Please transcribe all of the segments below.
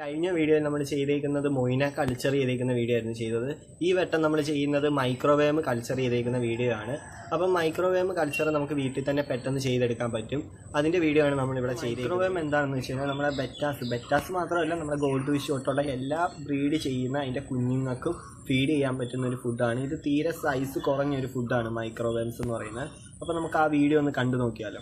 കഴിഞ്ഞ വീഡിയോയിൽ നമ്മൾ ചെയ്തേക്കുന്നത് മൊയിന കൾച്ചർ ചെയ്തേക്കുന്ന വീഡിയോ ആയിരുന്നു ചെയ്തത് ഈ വട്ടം നമ്മൾ ചെയ്യുന്നത് മൈക്രോവേവ് കൾച്ചർ ചെയ്തേക്കുന്ന വീഡിയോ ആണ് അപ്പം മൈക്രോവേവ് കൾച്ചർ നമുക്ക് വീട്ടിൽ തന്നെ പെട്ടെന്ന് ചെയ്തെടുക്കാൻ പറ്റും അതിന്റെ വീഡിയോ ആണ് നമ്മൾ ഇവിടെ ചെയ്തത് മൈക്രോവേവ് എന്താണെന്ന് വെച്ച് കഴിഞ്ഞാൽ നമ്മുടെ ബെറ്റാസ് ബെറ്റാസ് മാത്രമല്ല നമ്മുടെ ഗോൾഡ് ഫിഷ് തൊട്ടുള്ള എല്ലാ ബ്രീഡ് ചെയ്യുന്ന അതിന്റെ കുഞ്ഞുങ്ങൾക്കും ഫീഡ് ചെയ്യാൻ പറ്റുന്ന ഒരു ഫുഡാണ് ഇത് തീരെ സൈസ് കുറഞ്ഞ ഒരു ഫുഡാണ് മൈക്രോവേവ്സ് എന്ന് പറയുന്നത് അപ്പം നമുക്ക് ആ വീഡിയോ ഒന്ന് കണ്ടു നോക്കിയാലോ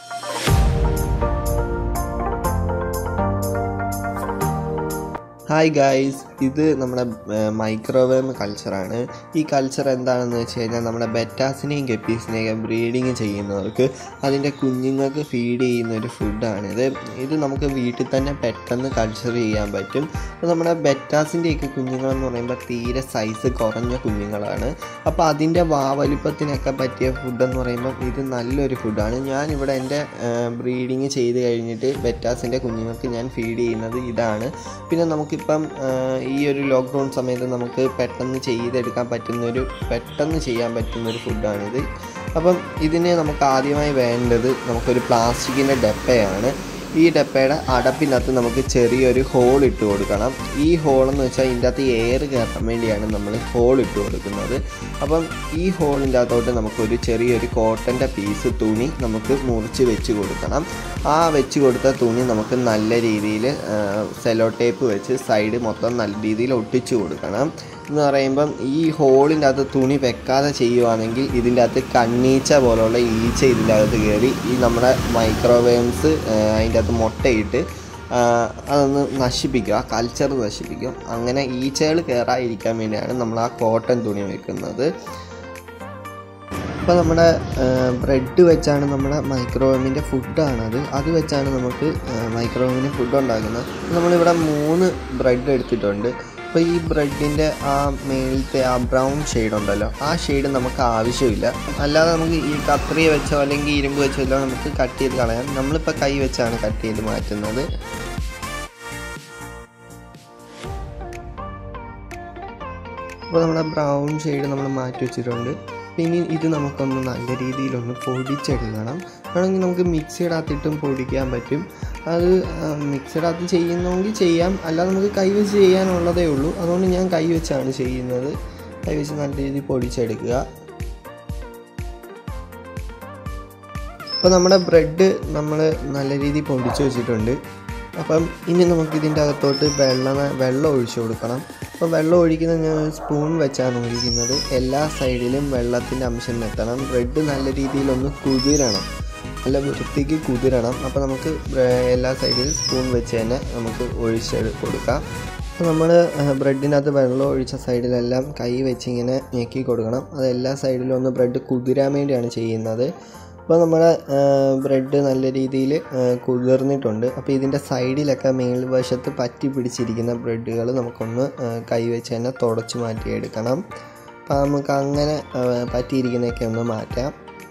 ഹായ് ഗായ്സ് ഇത് നമ്മുടെ മൈക്രോവേവ് കൾച്ചറാണ് ഈ കൾച്ചർ എന്താണെന്ന് വെച്ച് കഴിഞ്ഞാൽ നമ്മുടെ ബെറ്റാസിനെയും ഗപ്പീസിനെയും ബ്രീഡിങ് ചെയ്യുന്നവർക്ക് അതിൻ്റെ കുഞ്ഞുങ്ങൾക്ക് ഫീഡ് ചെയ്യുന്ന ഒരു ഫുഡാണിത് ഇത് നമുക്ക് വീട്ടിൽ തന്നെ പെട്ടെന്ന് കൾച്ചർ ചെയ്യാൻ പറ്റും അപ്പോൾ നമ്മുടെ ബെറ്റാസിൻ്റെയൊക്കെ കുഞ്ഞുങ്ങളെന്ന് പറയുമ്പോൾ തീരെ സൈസ് കുറഞ്ഞ കുഞ്ഞുങ്ങളാണ് അപ്പോൾ അതിൻ്റെ വാവലിപ്പത്തിനൊക്കെ പറ്റിയ ഫുഡെന്ന് പറയുമ്പോൾ ഇത് നല്ലൊരു ഫുഡാണ് ഞാനിവിടെ എൻ്റെ ബ്രീഡിങ് ചെയ്ത് കഴിഞ്ഞിട്ട് ബെറ്റാസിൻ്റെ കുഞ്ഞുങ്ങൾക്ക് ഞാൻ ഫീഡ് ചെയ്യുന്നത് ഇതാണ് പിന്നെ നമുക്കിപ്പം ഈ ഒരു ലോക്ക്ഡൗൺ സമയത്ത് നമുക്ക് പെട്ടെന്ന് ചെയ്തെടുക്കാൻ പറ്റുന്ന ഒരു പെട്ടെന്ന് ചെയ്യാൻ പറ്റുന്ന ഒരു ഫുഡാണിത് അപ്പം ഇതിന് നമുക്ക് ആദ്യമായി വേണ്ടത് നമുക്കൊരു പ്ലാസ്റ്റിക്കിൻ്റെ ഡപ്പയാണ് ഈ ഡപ്പയുടെ അടപ്പിനകത്ത് നമുക്ക് ചെറിയൊരു ഹോൾ ഇട്ട് കൊടുക്കണം ഈ ഹോളെന്ന് വെച്ചാൽ ഇതിൻ്റെ അകത്ത് എയർ കയറാൻ വേണ്ടിയാണ് നമ്മൾ ഹോൾ ഇട്ട് കൊടുക്കുന്നത് അപ്പം ഈ ഹോളിൻ്റെ അകത്തോട്ട് നമുക്കൊരു ചെറിയൊരു കോട്ടൻ്റെ പീസ് തുണി നമുക്ക് മുറിച്ച് വെച്ച് കൊടുക്കണം ആ വെച്ച് കൊടുത്ത തുണി നമുക്ക് നല്ല രീതിയിൽ സെലോ ടേപ്പ് വെച്ച് സൈഡ് മൊത്തം നല്ല രീതിയിൽ ഒട്ടിച്ചു കൊടുക്കണം എന്ന് പറയുമ്പം ഈ ഹോളിൻ്റെ അകത്ത് തുണി വെക്കാതെ ചെയ്യുവാണെങ്കിൽ ഇതിൻ്റെ അകത്ത് കണ്ണീച്ച പോലുള്ള ഈച്ച ഇതിൻ്റെ അകത്ത് കയറി ഈ നമ്മുടെ മൈക്രോവേവ്സ് അതിൻ്റെ അകത്ത് മുട്ടയിട്ട് അതൊന്ന് നശിപ്പിക്കുക കൾച്ചർ നശിപ്പിക്കും അങ്ങനെ ഈച്ചകൾ കയറാതിരിക്കാൻ വേണ്ടിയാണ് നമ്മൾ ആ കോട്ടൺ തുണി വെക്കുന്നത് അപ്പോൾ നമ്മുടെ ബ്രെഡ് വെച്ചാണ് നമ്മുടെ മൈക്രോവേവിൻ്റെ ഫുഡാണത് അത് വെച്ചാണ് നമുക്ക് മൈക്രോവേവിന് ഫുഡ് ഉണ്ടാക്കുന്നത് നമ്മളിവിടെ മൂന്ന് ബ്രെഡ് എടുത്തിട്ടുണ്ട് അപ്പോൾ ഈ ബ്രെഡിൻ്റെ ആ മേലത്തെ ആ ബ്രൗൺ ഷെയ്ഡ് ഉണ്ടല്ലോ ആ ഷെയ്ഡ് നമുക്ക് ആവശ്യമില്ല അല്ലാതെ നമുക്ക് ഈ കത്രിയ വെച്ചോ അല്ലെങ്കിൽ ഇരുമ്പ് വെച്ചോ എല്ലാം നമുക്ക് കട്ട് ചെയ്ത് കളയാം നമ്മളിപ്പോൾ കൈ വെച്ചാണ് കട്ട് ചെയ്ത് മാറ്റുന്നത് അപ്പോൾ നമ്മുടെ ബ്രൗൺ ഷെയ്ഡ് നമ്മൾ മാറ്റി വെച്ചിട്ടുണ്ട് പിന്നെ ഇത് നമുക്കൊന്ന് നല്ല രീതിയിലൊന്ന് പൊടിച്ചെടുക്കണം വേണമെങ്കിൽ നമുക്ക് മിക്സിയിടകത്തിട്ടും പൊടിക്കാൻ പറ്റും അത് മിക്സിയിടകത്ത് ചെയ്യുന്നെങ്കിൽ ചെയ്യാം അല്ലാതെ നമുക്ക് കൈ വെച്ച് ചെയ്യാനുള്ളതേ ഉള്ളൂ അതുകൊണ്ട് ഞാൻ കൈ വെച്ചാണ് ചെയ്യുന്നത് കൈ വെച്ച് നല്ല രീതിയിൽ പൊടിച്ചെടുക്കുക അപ്പോൾ നമ്മുടെ ബ്രെഡ് നമ്മൾ നല്ല രീതിയിൽ പൊടിച്ച് വെച്ചിട്ടുണ്ട് അപ്പം ഇനി നമുക്ക് ഇതിൻ്റെ അകത്തോട്ട് വെള്ളം വെള്ളം ഒഴിച്ചു കൊടുക്കണം അപ്പോൾ വെള്ളം ഒഴിക്കുന്നത് ഞാൻ സ്പൂൺ വെച്ചാണ് ഒഴിക്കുന്നത് എല്ലാ സൈഡിലും വെള്ളത്തിൻ്റെ അംശം എത്തണം ബ്രെഡ് നല്ല രീതിയിലൊന്ന് കുതിരണം നല്ല വൃത്തിക്ക് കുതിരണം അപ്പോൾ നമുക്ക് എല്ലാ സൈഡിലും സ്പൂൺ വെച്ച് തന്നെ നമുക്ക് ഒഴിച്ച് കൊടുക്കാം അപ്പോൾ നമ്മൾ ബ്രെഡിനകത്ത് വെള്ളം ഒഴിച്ച സൈഡിലെല്ലാം കൈ വെച്ച് ഇങ്ങനെ ഞെക്കി കൊടുക്കണം അത് എല്ലാ സൈഡിലും ഒന്ന് ബ്രെഡ് കുതിരാൻ വേണ്ടിയാണ് ചെയ്യുന്നത് അപ്പോൾ നമ്മുടെ ബ്രെഡ് നല്ല രീതിയിൽ കുതിർന്നിട്ടുണ്ട് അപ്പോൾ ഇതിൻ്റെ സൈഡിലൊക്കെ മേൽവശത്ത് പറ്റി പിടിച്ചിരിക്കുന്ന ബ്രെഡുകൾ നമുക്കൊന്ന് കൈവച്ച് തന്നെ തുടച്ച് മാറ്റിയെടുക്കണം അപ്പോൾ നമുക്ക് അങ്ങനെ പറ്റിയിരിക്കുന്നതൊക്കെ ഒന്ന് മാറ്റാം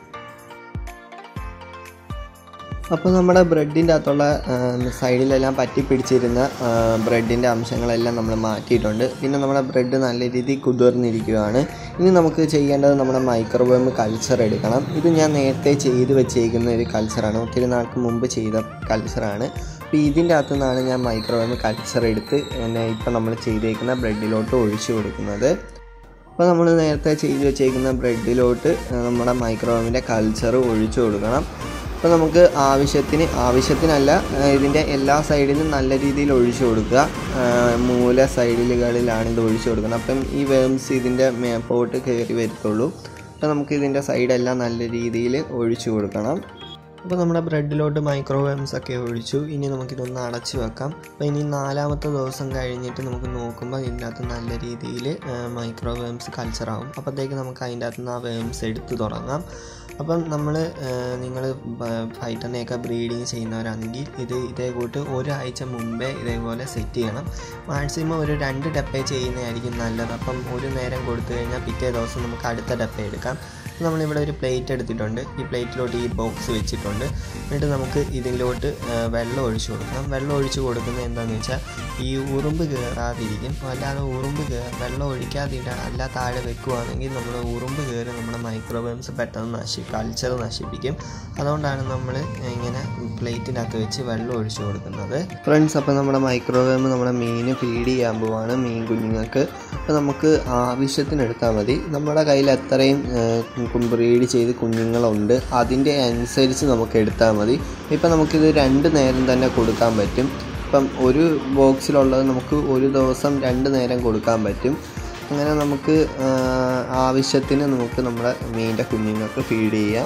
അപ്പോൾ നമ്മുടെ ബ്രെഡിൻ്റെ അകത്തുള്ള സൈഡിലെല്ലാം പറ്റി പിടിച്ചിരുന്ന ബ്രെഡിൻ്റെ അംശങ്ങളെല്ലാം നമ്മൾ മാറ്റിയിട്ടുണ്ട് പിന്നെ നമ്മുടെ ബ്രെഡ് നല്ല രീതിയിൽ കുതിർന്നിരിക്കുകയാണ് ഇനി നമുക്ക് ചെയ്യേണ്ടത് നമ്മുടെ മൈക്രോവേവ് കൾച്ചർ എടുക്കണം ഇത് ഞാൻ നേരത്തെ ചെയ്ത് വെച്ചേക്കുന്ന ഒരു കൾച്ചറാണ് ഒത്തിരി നാൾക്ക് മുമ്പ് ചെയ്ത കൾച്ചറാണ് അപ്പോൾ ഇതിൻ്റെ അകത്തു നിന്നാണ് ഞാൻ മൈക്രോവേവ് കൾച്ചർ എടുത്ത് എന്നെ ഇപ്പം നമ്മൾ ചെയ്തേക്കുന്ന ബ്രെഡിലോട്ട് ഒഴിച്ചു കൊടുക്കുന്നത് അപ്പോൾ നമ്മൾ നേരത്തെ ചെയ്ത് വെച്ചേക്കുന്ന ബ്രെഡിലോട്ട് നമ്മുടെ മൈക്രോവേവിൻ്റെ കൾച്ചർ ഒഴിച്ചു കൊടുക്കണം അപ്പോൾ നമുക്ക് ആവശ്യത്തിന് ആവശ്യത്തിനല്ല ഇതിൻ്റെ എല്ലാ സൈഡിലും നല്ല രീതിയിൽ ഒഴിച്ചു കൊടുക്കുക മൂല സൈഡിലുകളിലാണ് ഇത് ഒഴിച്ചു കൊടുക്കുന്നത് അപ്പം ഈ വേംസ് ഇതിൻ്റെ മേപ്പോട്ട് കയറി വരത്തുള്ളൂ അപ്പോൾ നമുക്ക് ഇതിൻ്റെ സൈഡെല്ലാം നല്ല രീതിയിൽ ഒഴിച്ചു കൊടുക്കണം അപ്പോൾ നമ്മുടെ ബ്രെഡിലോട്ട് മൈക്രോവേവ്സ് ഒക്കെ ഒഴിച്ചു ഇനി നമുക്കിതൊന്ന് അടച്ചു വെക്കാം അപ്പോൾ ഇനി നാലാമത്തെ ദിവസം കഴിഞ്ഞിട്ട് നമുക്ക് നോക്കുമ്പോൾ ഇതിൻ്റെ അകത്ത് നല്ല രീതിയിൽ മൈക്രോവേവ്സ് കൾച്ചറാവും അപ്പോഴത്തേക്ക് നമുക്ക് അതിൻ്റെ അകത്ത് നിന്ന് ആ വേവ്സ് എടുത്ത് തുടങ്ങാം അപ്പം നമ്മൾ നിങ്ങൾ ഫൈറ്ററിനെയൊക്കെ ബ്രീഡിങ് ചെയ്യുന്നവരാണെങ്കിൽ ഇത് ഇതേ കൂട്ട് ഒരാഴ്ച മുമ്പേ ഇതേപോലെ സെറ്റ് ചെയ്യണം മാക്സിമം ഒരു രണ്ട് ഡപ്പേ ചെയ്യുന്നതായിരിക്കും നല്ലത് അപ്പം ഒരു നേരം കൊടുത്തു കഴിഞ്ഞാൽ പിറ്റേ ദിവസം നമുക്ക് അടുത്ത ഡപ്പ എടുക്കാം നമ്മളിവിടെ ഒരു പ്ലേറ്റ് എടുത്തിട്ടുണ്ട് ഈ പ്ലേറ്റിലോട്ട് ഈ ബോക്സ് വെച്ചിട്ടുണ്ട് എന്നിട്ട് നമുക്ക് ഇതിലോട്ട് ആ, വെള്ളം ഒഴിച്ചു കൊടുക്കണം വെള്ളം ഒഴിച്ചു കൊടുക്കുന്നത് എന്താണെന്ന് വെച്ചാൽ ഈ ഉറുമ്പ് കയറാതിരിക്കും അല്ലാതെ ഉറുമ്പ് കയറ വെള്ളം ഒഴിക്കാതിട അല്ല താഴെ വെക്കുവാണെങ്കിൽ നമ്മൾ ഉറുമ്പ് കയറി നമ്മുടെ മൈക്രോവേവ്സ് പെട്ടെന്ന് നശി കൾച്ചർ നശിപ്പിക്കും അതുകൊണ്ടാണ് നമ്മൾ ഇങ്ങനെ പ്ലേറ്റിനകത്ത് വെച്ച് വെള്ളം ഒഴിച്ചു കൊടുക്കുന്നത് ഫ്രണ്ട്സ് അപ്പോൾ നമ്മുടെ മൈക്രോവേവ് നമ്മുടെ മീൻ ഫീഡ് ചെയ്യാൻ പോവാണ് മീൻ കുഞ്ഞുങ്ങൾക്ക് അപ്പോൾ നമുക്ക് ആവശ്യത്തിന് എടുത്താൽ മതി നമ്മുടെ കയ്യിൽ എത്രയും ബ്രീഡ് ചെയ്ത് കുഞ്ഞുങ്ങളുണ്ട് അതിൻ്റെ അനുസരിച്ച് നമുക്ക് എടുത്താൽ മതി ഇപ്പം നമുക്കിത് രണ്ട് നേരം തന്നെ കൊടുക്കാൻ പറ്റും ഇപ്പം ഒരു ബോക്സിലുള്ളത് നമുക്ക് ഒരു ദിവസം രണ്ട് നേരം കൊടുക്കാൻ പറ്റും അങ്ങനെ നമുക്ക് ആ, ആവശ്യത്തിന് നമുക്ക് നമ്മുടെ മീനിൻ്റെ കുഞ്ഞുങ്ങൾക്ക് ഫീഡ് ചെയ്യാം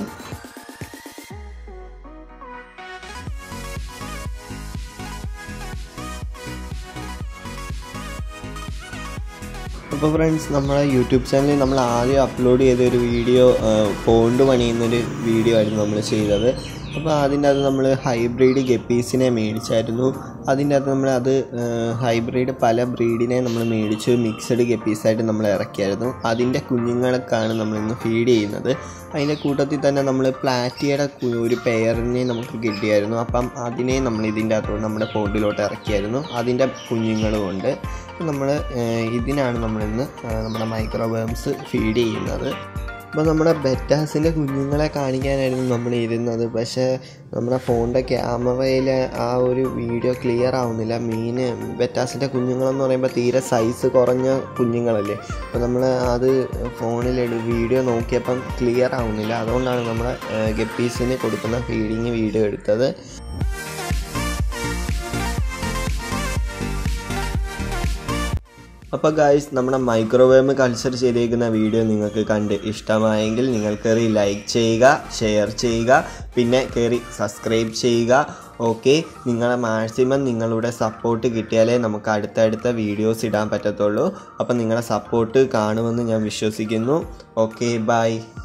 അപ്പോൾ ഫ്രണ്ട്സ് നമ്മുടെ യൂട്യൂബ് ചാനലിൽ നമ്മൾ ആദ്യം അപ്ലോഡ് ചെയ്ത ഒരു വീഡിയോ പോണ്ട് പണിയുന്നൊരു വീഡിയോ ആയിരുന്നു നമ്മൾ ചെയ്തത് അപ്പോൾ അതിൻ്റെ അകത്ത് നമ്മൾ ഹൈബ്രിഡ് ഗപ്പീസിനെ മേടിച്ചായിരുന്നു അതിൻ്റെ അകത്ത് നമ്മൾ അത് ഹൈബ്രിഡ് പല ബ്രീഡിനെ നമ്മൾ മേടിച്ച് മിക്സഡ് ഗപ്പീസായിട്ട് നമ്മൾ ഇറക്കിയായിരുന്നു അതിൻ്റെ കുഞ്ഞുങ്ങൾക്കാണ് നമ്മൾ ഇന്ന് ഫീഡ് ചെയ്യുന്നത് അതിൻ്റെ കൂട്ടത്തിൽ തന്നെ നമ്മൾ പ്ലാറ്റിയുടെ കു- ഒരു പെയറിനെ നമുക്ക് കിട്ടിയായിരുന്നു അപ്പം അതിനെ നമ്മൾ ഇതിൻ്റെ അകത്തോട്ട് നമ്മുടെ പോണ്ടിലോട്ട് ഇറക്കിയായിരുന്നു അതിൻ്റെ കുഞ്ഞുങ്ങളും ഉണ്ട് നമ്മൾ ഇതിനാണ് നമ്മളിന്ന് ആ, നമ്മുടെ മൈക്രോവേംസ് ഫീഡ് ചെയ്യുന്നത് അപ്പോൾ നമ്മുടെ ബെറ്റാസിൻ്റെ കുഞ്ഞുങ്ങളെ കാണിക്കാനായിരുന്നു നമ്മൾ ഇരുന്നത് പക്ഷേ നമ്മുടെ ഫോണിൻ്റെ ക്യാമറയിൽ ആ ഒരു വീഡിയോ ക്ലിയർ ആവുന്നില്ല മീൻ ബെറ്റാസിൻ്റെ കുഞ്ഞുങ്ങളെന്ന് പറയുമ്പോൾ തീരെ സൈസ് കുറഞ്ഞ കുഞ്ഞുങ്ങളല്ലേ അപ്പോൾ നമ്മൾ അത് ഫോണിൽ വീഡിയോ നോക്കിയപ്പം ക്ലിയർ ആവുന്നില്ല അതുകൊണ്ടാണ് നമ്മൾ ഗപ്പീസിന് കൊടുക്കുന്ന ഫീഡിങ് വീഡിയോ എടുത്തത് അപ്പോൾ ഗായ്സ് നമ്മുടെ മൈക്രോവേവ് കൾച്ചർ ചെയ്തേക്കുന്ന വീഡിയോ നിങ്ങൾക്ക് കണ്ട് ഇഷ്ടമായെങ്കിൽ നിങ്ങൾ കയറി ലൈക്ക് ചെയ്യുക ഷെയർ ചെയ്യുക പിന്നെ കയറി സബ്സ്ക്രൈബ് ചെയ്യുക ഓക്കെ നിങ്ങളെ മാക്സിമം നിങ്ങളുടെ സപ്പോർട്ട് കിട്ടിയാലേ നമുക്ക് അടുത്തടുത്ത വീഡിയോസ് ഇടാൻ പറ്റത്തുള്ളൂ അപ്പോൾ നിങ്ങളുടെ സപ്പോർട്ട് കാണുമെന്ന് ഞാൻ വിശ്വസിക്കുന്നു ഓക്കെ ബൈ